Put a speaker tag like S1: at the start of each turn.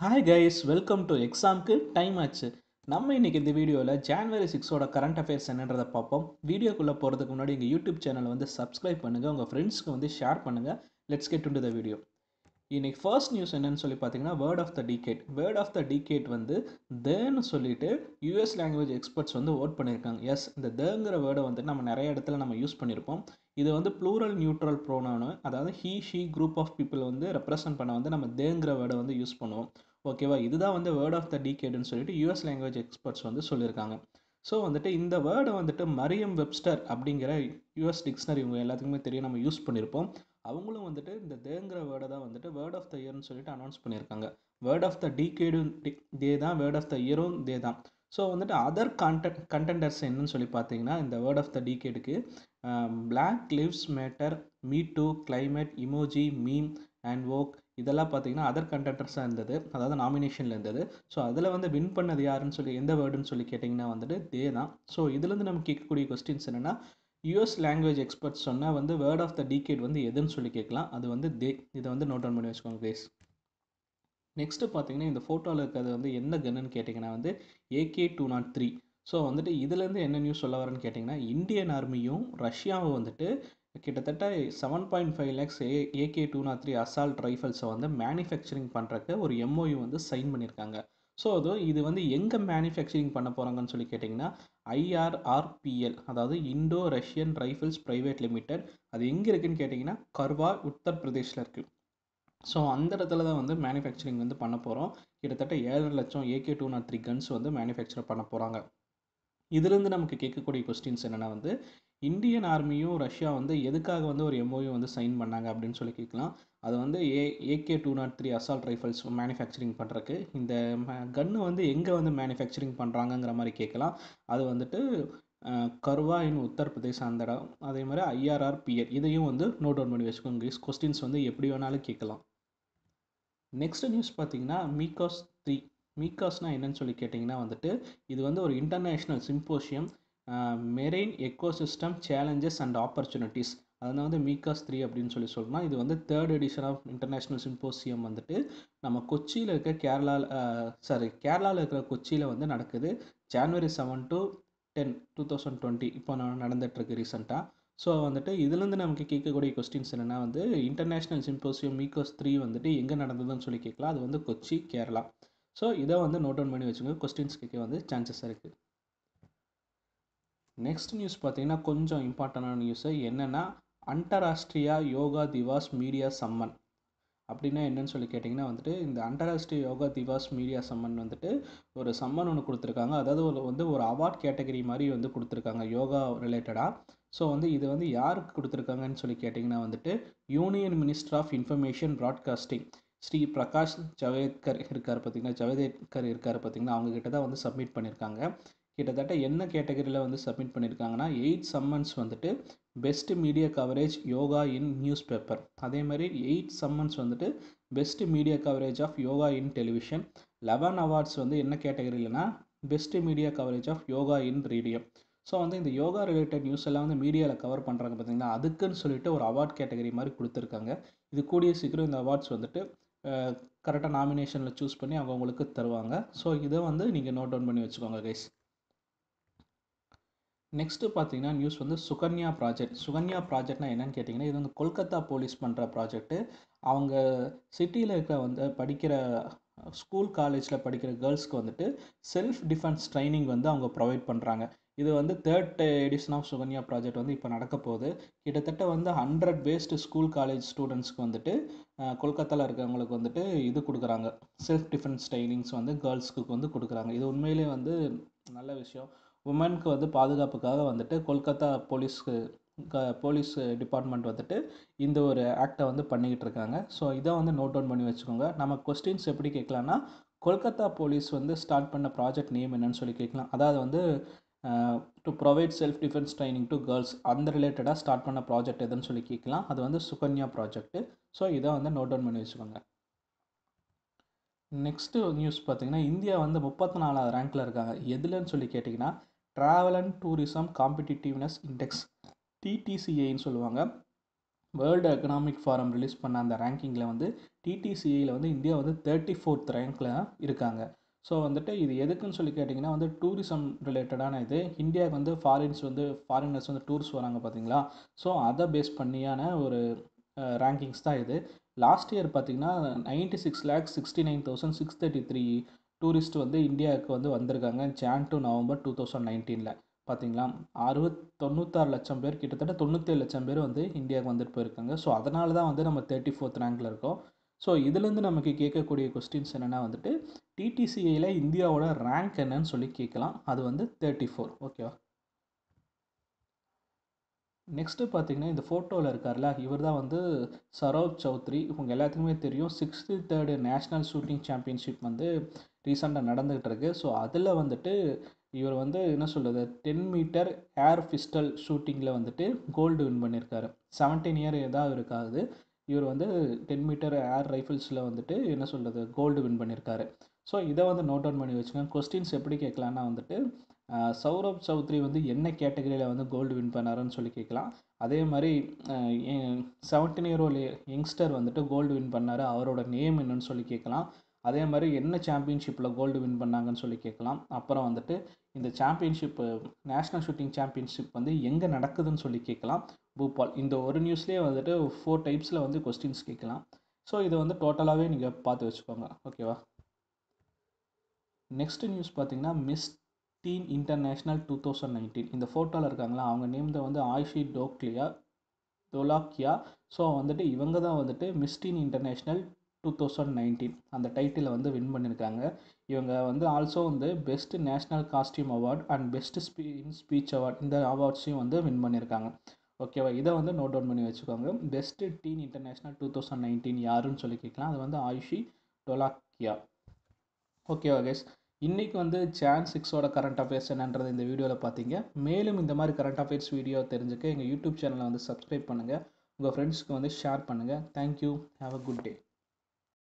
S1: hi guys welcome to எக்ஸாம்க்கு time ஆச்சு நம்ம இன்னைக்கு இந்த வீடியோவில் ஜான்வரி சிக்ஸோட கரண்ட் அஃபேர்ஸ் என்னன்றதை பார்ப்போம் வீடியோக்குள்ளே போகிறதுக்கு முன்னாடி எங்கள் யூடியூப் சேனலை வந்து சப்ஸ்கிரைப் பண்ணுங்கள் உங்கள் ஃப்ரெண்ட்ஸ்க்கு வந்து ஷேர் பண்ணுங்கள் let's get to the video இன்னைக்கு ஃபர்ஸ்ட் நியூஸ் என்னன்னு சொல்லி பார்த்தீங்கன்னா word of the decade word of the decade வந்து தேன்னு சொல்லிட்டு யூஎஸ் லாங்குவேஜ் எக்ஸ்பர்ட்ஸ் வந்து ஓட் பண்ணியிருக்காங்க எஸ் இந்த தேங்கிற வேர்டை வந்து நம்ம நிறைய இடத்துல நம்ம யூஸ் பண்ணியிருப்போம் இது வந்து ப்ளூரல் நியூட்ரல் ப்ரோனோனு அதாவது he she group of people வந்து ரெப்ரசன்ட் பண்ண வந்து நம்ம தேங்கிற வேர்டை வந்து யூஸ் பண்ணுவோம் ஓகேவா இதுதான் வந்து வேர்ட் ஆஃப் த டிகேடுன்னு சொல்லிட்டு யூஎஸ் லாங்குவேஜ் எக்ஸ்பர்ட்ஸ் வந்து சொல்லியிருக்காங்க ஸோ வந்துட்டு இந்த வேர்டை வந்துட்டு மரியம் வெப்ஸ்டர் அப்படிங்கிற யூஎஸ் டிக்ஷனரி இவங்க எல்லாத்துக்குமே தெரியும் நம்ம யூஸ் பண்ணியிருப்போம் அவங்களும் வந்துட்டு இந்த தேங்கிற வேர்டை தான் வந்துட்டு வேர்ட் ஆஃப் த இயர்னு சொல்லிட்டு அனௌன்ஸ் பண்ணியிருக்காங்க வேர்ட் ஆஃப் த டிகேடும் தே தான் வேர்ட் ஆஃப் த இயரும் தே தான் ஸோ வந்துட்டு அதர் கண்டென்ட் கண்டென்டர்ஸ் என்னன்னு சொல்லி பார்த்தீங்கன்னா இந்த வேர்ட் ஆஃப் த டிகேடுக்கு black lives matter me too climate emoji meme and okay இதெல்லாம் பார்த்தீங்கன்னா அதர் கண்டென்டர்ஸாக இருந்தது அதாவது நாமினேஷனில் இருந்தது ஸோ அதில் வந்து வின் பண்ணது யாருன்னு சொல்லி எந்த வேர்டுன்னு சொல்லி கேட்டிங்கன்னா வந்துட்டு தே தான் ஸோ இதுலேருந்து நம்ம கேட்கக்கூடிய கொஸ்டின்ஸ் என்னென்னா யூஎஸ் லாங்குவேஜ் எக்ஸ்பர்ட்ஸ் சொன்னால் வந்து வேர்ட் ஆஃப் த டிகேட் வந்து எதுன்னு சொல்லி கேட்கலாம் அது வந்து தே இதை வந்து நோட் டவுன் பண்ணி வச்சுக்கோங்க கேஸ் நெக்ஸ்ட்டு பார்த்தீங்கன்னா இந்த ஃபோட்டோவில் இருக்கிறது வந்து என்ன கன்னுன்னு கேட்டிங்கன்னா வந்து AK two nought three so வந்துட்டு இதுலேருந்து என்ன நியூஸ் சொல்ல வரேன்னு கேட்டிங்கன்னா இந்தியன் ஆர்மியும் ரஷ்யாவும் வந்துட்டு கிட்டத்தட்ட seven point five lakhs a AK two nought three assault ரைஃபிள்ஸை வந்து மேனுஃபேக்சரிங் பண்ணுறக்கு ஒரு எம்ஓயு வந்து சைன் பண்ணியிருக்காங்க ஸோ அது இது வந்து எங்கே மேனுஃபேக்சரிங் பண்ண போகிறாங்கன்னு சொல்லி கேட்டிங்கன்னா ஐஆர்ஆர்பிஎல் அதாவது Indo Russian rifles private limited அது எங்கே இருக்குன்னு கேட்டிங்கன்னா கர்வா உத்தரப்பிரதேஷில் இருக்குது ஸோ அந்த இடத்துல தான் வந்து மேனுஃபேக்சரிங் வந்து பண்ண போகிறோம் கிட்டத்தட்ட ஏழரை லட்சம் AK two nought three guns வந்து மேனுஃபேக்சர் பண்ண போகிறாங்க இதுலேருந்து நமக்கு கேட்கக்கூடிய கொஸ்டின்ஸ் என்னென்னா வந்து இந்தியன் ஆர்மியும் ரஷ்யா வந்து எதுக்காக வந்து ஒரு எம்ஓயு வந்து சைன் பண்ணாங்க அப்படின்னு சொல்லி கேட்கலாம் அது வந்து a AK two nought three assault rifles manufacturing பண்ணுறக்கு இந்த கன்று வந்து எங்கே வந்து மேனுஃபேக்சரிங் பண்ணுறாங்கங்கிற மாதிரி கேட்கலாம் அது வந்துட்டு கர்வா இன் உத்தரப்பிரதேஷ் அந்த இடம் அதே மாதிரி ஐஆர்ஆர்பிஎல் இதையும் வந்து நோட் டவுன் பண்ணி வச்சுக்கோங்க கொஸ்டின்ஸ் வந்து எப்படி வேணாலும் கேட்கலாம் நெக்ஸ்ட் நியூஸ் பார்த்தீங்கன்னா மீகாஸ் த்ரீ மீகாஸ்னால் என்னன்னு சொல்லி கேட்டிங்கன்னா வந்துட்டு இது வந்து ஒரு international symposium marine ecosystem challenges and opportunities அதனால் வந்து மீகாஸ் த்ரீ அப்படின்னு சொல்லி சொல்லலாம் இது வந்து third edition of international symposium வந்துட்டு நம்ம கொச்சியில் இருக்க கேரளாவில் சாரி கேரளாவில் இருக்கிற கொச்சியில் வந்து நடக்குது January seven to ten two thousand twenty இப்போ நடந்துகிட்ருக்கு ரீசெண்டாக ஸோ வந்துட்டு இதுலேருந்து நமக்கு கேட்கக்கூடிய கொஸ்டின்ஸ் என்னென்னா வந்து இன்டர்நேஷ்னல் சிம்போசியம் மீகோஸ் த்ரீ வந்துட்டு எங்கே நடந்ததுன்னு சொல்லி கேட்கலாம் அது வந்து கொச்சி கேரளா ஸோ இதை வந்து நோட் டவுன் பண்ணி வச்சுங்க கொஸ்டின்ஸ் கேட்க வந்து சான்சஸ் இருக்குது நெக்ஸ்ட் நியூஸ் பார்த்தீங்கன்னா கொஞ்சம் இம்பார்ட்டண்டான நியூஸு என்னென்னா அந்தராஷ்டிரியா யோகா திவாஸ் மீடியா சம்மன் அப்படின்னா என்னன்னு சொல்லி கேட்டிங்கன்னா வந்துட்டு இந்த அந்தராஷ்டிரிய யோகா திவாஸ் மீடியா சம்மன் வந்துட்டு ஒரு சம்மன் ஒன்று கொடுத்துருக்காங்க அதாவது ஒரு வந்து ஒரு அவார்ட் கேட்டகரி மாதிரி வந்து கொடுத்துருக்காங்க யோகா ரிலேட்டடாக ஸோ வந்து இது வந்து யாருக்கு கொடுத்துருக்காங்கன்னு சொல்லி கேட்டிங்கன்னா வந்துட்டு union minister of information broadcasting Shri Prakash Javadekar இருக்கார் பார்த்தீங்கன்னா ஜவடேக்கர் இருக்கார் பார்த்தீங்கன்னா அவங்கக்கிட்ட தான் வந்து சப்மிட் பண்ணியிருக்காங்க கிட்டத்தட்ட என்ன கேட்டகரியில் வந்து சப்மிட் பண்ணியிருக்காங்கன்னா எயிட் சம்மன்ஸ் வந்துட்டு best media coverage yoga in newspaper அதே மாதிரி எயிட் சம்மன்ஸ் வந்துட்டு best media coverage of yoga in television eleven awards வந்து என்ன கேட்டகரியிலனா best media coverage of yoga in radio so வந்து இந்த யோகா ரிலேட்டட் நியூஸ் எல்லாம் வந்து மீடியாவில் கவர் பண்ணுறாங்க பார்த்தீங்கன்னா அதுக்குன்னு சொல்லிட்டு ஒரு அவார்ட் கேட்டகரி மாதிரி கொடுத்துருக்காங்க இது கூடிய சீக்கிரம் இந்த அவார்ட்ஸ் வந்துட்டு கரெக்டாக நாமினேஷனில் சூஸ் பண்ணி அவங்க உங்களுக்கு தருவாங்க ஸோ இதை வந்து நீங்கள் நோட் டவுன் பண்ணி வச்சுக்கோங்க கைஸ் நெக்ஸ்ட்டு பார்த்தீங்கன்னா நியூஸ் வந்து சுகன்யா ப்ராஜெக்ட் சுகன்யா ப்ராஜெக்ட்னா என்னன்னு கேட்டிங்கன்னா இது வந்து கொல்கத்தா போலீஸ் பண்ணுற ப்ராஜெக்ட்டு அவங்க சிட்டியில் இருக்கிற வந்து படிக்கிற ஸ்கூல் காலேஜில் படிக்கிற கேர்ள்ஸ்க்கு வந்துட்டு செல்ஃப் டிஃபென்ஸ் ட்ரைனிங் வந்து அவங்க ப்ரொவைட் பண்ணுறாங்க இது வந்து third edition of Sukanya project வந்து இப்போ நடக்க போகுது கிட்டத்தட்ட வந்து ஹண்ட்ரட் வேஸ்ட் ஸ்கூல் காலேஜ் ஸ்டூடெண்ட்ஸ்க்கு வந்துட்டு கொல்கத்தாவில் இருக்கிறவங்களுக்கு வந்துட்டு இது கொடுக்குறாங்க செல்ஃப் டிஃபென்ஸ் ட்ரைனிங்ஸ் வந்து கேர்ள்ஸ்க்கு வந்து கொடுக்குறாங்க இது உண்மையிலே வந்து நல்ல விஷயம் உமனுக்கு வந்து பாதுகாப்புக்காக வந்துட்டு கொல்கத்தா போலீஸ்க்கு க போலீஸ் டிபார்ட்மெண்ட் வந்துட்டு இந்த ஒரு ஆக்டை வந்து பண்ணிக்கிட்டு இருக்காங்க ஸோ இதை வந்து நோட் டவுன் பண்ணி வச்சுக்கோங்க நம்ம கொஸ்டின்ஸ் எப்படி கேட்கலான்னா கொல்கத்தா போலீஸ் வந்து ஸ்டார்ட் பண்ண ப்ராஜெக்ட் நேம் என்னன்னு சொல்லி கேட்கலாம் அதாவது வந்து to provide self defence training to girls அந்த ரிலேட்டடாக ஸ்டார்ட் பண்ண ப்ராஜெக்ட் எதுன்னு சொல்லி கேட்கலாம் அது வந்து சுகன்யா ப்ராஜெக்ட்டு ஸோ இதை வந்து நோட் டவுன் பண்ணி வச்சுக்கோங்க நெக்ஸ்ட்டு நியூஸ் பார்த்தீங்கன்னா இந்தியா வந்து முப்பத்தி நாலாவது ரேங்க்கில் இருக்காங்க எதுலன்னு சொல்லி கேட்டிங்கன்னா travel and tourism competitiveness index டிடிசிஐன்னு சொல்லுவாங்க வேர்ல்டு எக்கனாமிக் ஃபாரம் ரிலீஸ் பண்ண அந்த ரேங்கிங்கில் வந்து டிடிசிஐயில் வந்து இந்தியா வந்து தேர்ட்டி ஃபோர்த் ரேங்க்கில் இருக்காங்க ஸோ வந்துட்டு இது எதுக்குன்னு சொல்லி கேட்டிங்கன்னா வந்து டூரிசம் ரிலேட்டடான இது இந்தியாவுக்கு வந்து ஃபாரின்ஸ் வந்து ஃபாரினர்ஸ் வந்து டூர்ஸ் வராங்க பார்த்தீங்களா ஸோ அதை பேஸ் பண்ணியான ஒரு ரேங்கிங்ஸ் தான் இது லாஸ்ட் இயர் பார்த்தீங்கன்னா ninety six lakhs sixty nine thousand six thirty three tourist வந்து இந்தியாவுக்கு வந்து வந்திருக்காங்க Jan to November two thousand நைன்டீனில் பார்த்தீங்களா அறுபத் தொண்ணூத்தாறு லட்சம் பேர் கிட்டத்தட்ட தொண்ணூற்றேழு லட்சம் பேர் வந்து இந்தியாவுக்கு வந்துட்டு போயிருக்காங்க ஸோ அதனால தான் வந்து நம்ம தேர்ட்டி ஃபோர்த் ரேங்கில் இருக்கோம் ஸோ இதுலேருந்து நமக்கு கேட்கக்கூடிய கொஸ்டின்ஸ் என்னென்னா வந்துட்டு டிடிசிஐயில் இந்தியாவோட ரேங்க் என்னன்னு சொல்லி கேட்கலாம் அது வந்து தேர்ட்டி ஃபோர் ஓகேவா நெக்ஸ்ட்டு பார்த்தீங்கன்னா இந்த ஃபோட்டோவில் இருக்கார்ல இவர் தான் வந்து சரோவ் சௌத்ரி இவங்க எல்லாத்துக்குமே தெரியும் sixty third national shooting championship வந்து ரீசெண்டாக நடந்துகிட்டு இருக்கு ஸோ அதில் வந்துட்டு இவர் வந்து என்ன சொல்கிறது டென் மீட்டர் ஏர் பிஸ்டல் ஷூட்டிங்கில் வந்துட்டு கோல்டு வின் பண்ணியிருக்காரு செவன்டீன் இயர் ஏதாவது இருக்காது இவர் வந்து டென் மீட்டர் ஏர் ரைஃபிள்ஸில் வந்துட்டு என்ன சொல்கிறது கோல்டு வின் பண்ணியிருக்காரு ஸோ இதை வந்து நோட் டவுன் பண்ணி வச்சுக்கோங்க கொஸ்டின்ஸ் எப்படி கேட்கலான்னா வந்துட்டு சௌரப் சௌத்ரி வந்து என்ன கேட்டகரியில் வந்து கோல்டு வின் பண்ணாருன்னு சொல்லி கேட்கலாம் அதே மாதிரி செவன்டீன் இயர் ஓல்டு யங்ஸ்டர் வந்துட்டு கோல்டு வின் பண்ணார் அவரோட நேம் என்னன்னு சொல்லி கேட்கலாம் அதே மாதிரி என்ன சாம்பியன்ஷிப்பில் கோல்டு வின் பண்ணாங்கன்னு சொல்லி கேட்கலாம் அப்புறம் வந்துட்டு இந்த சாம்பியன்ஷிப்பு நேஷ்னல் ஷூட்டிங் சாம்பியன்ஷிப் வந்து எங்கே நடக்குதுன்னு சொல்லி கேட்கலாம் பூபால் இந்த ஒரு நியூஸ்லேயே வந்துட்டு ஃபோர் டைப்ஸில் வந்து கொஸ்டின்ஸ் கேட்கலாம் ஸோ இதை வந்து டோட்டலாகவே நீங்கள் பார்த்து வச்சுக்கோங்க ஓகேவா நெக்ஸ்ட் நியூஸ் பார்த்தீங்கன்னா miss teen international two thousand nineteen இந்த ஃபோட்டோவில் இருக்காங்களா அவங்க நேம் தான் வந்து ஆயிஷி டோக்லியா டொலாக்கியா ஸோ வந்துட்டு இவங்க தான் வந்துட்டு miss teen international two thousand nineteen அந்த டைட்டிலை வந்து வின் பண்ணியிருக்காங்க இவங்க வந்து ஆல்சோ வந்து best national costume award and best spee speech award இந்த அவார்ட்ஸையும் வந்து வின் பண்ணியிருக்காங்க ஓகேவா இதை வந்து நோட் டவுன் பண்ணி வச்சுக்கோங்க best teen international two thousand nineteen யாருன்னு சொல்லி கேட்கலாம் அது வந்து ஆயுஷி டொலாக்கியா ஓகேவா கேஸ் இன்றைக்கி வந்து சான் சிக்ஸோட கரண்ட் அஃபேர்ஸ் என்னன்றது இந்த வீடியோவில் பார்த்தீங்க மேலும் இந்த மாதிரி கரண்ட் அஃபேர்ஸ் வீடியோ தெரிஞ்சுக்க எங்கள் யூடியூப் சேனலை வந்து சப்ஸ்கிரைப் பண்ணுங்கள் உங்கள் ஃப்ரெண்ட்ஸ்க்கு வந்து ஷேர் பண்ணுங்கள் thank you have a good day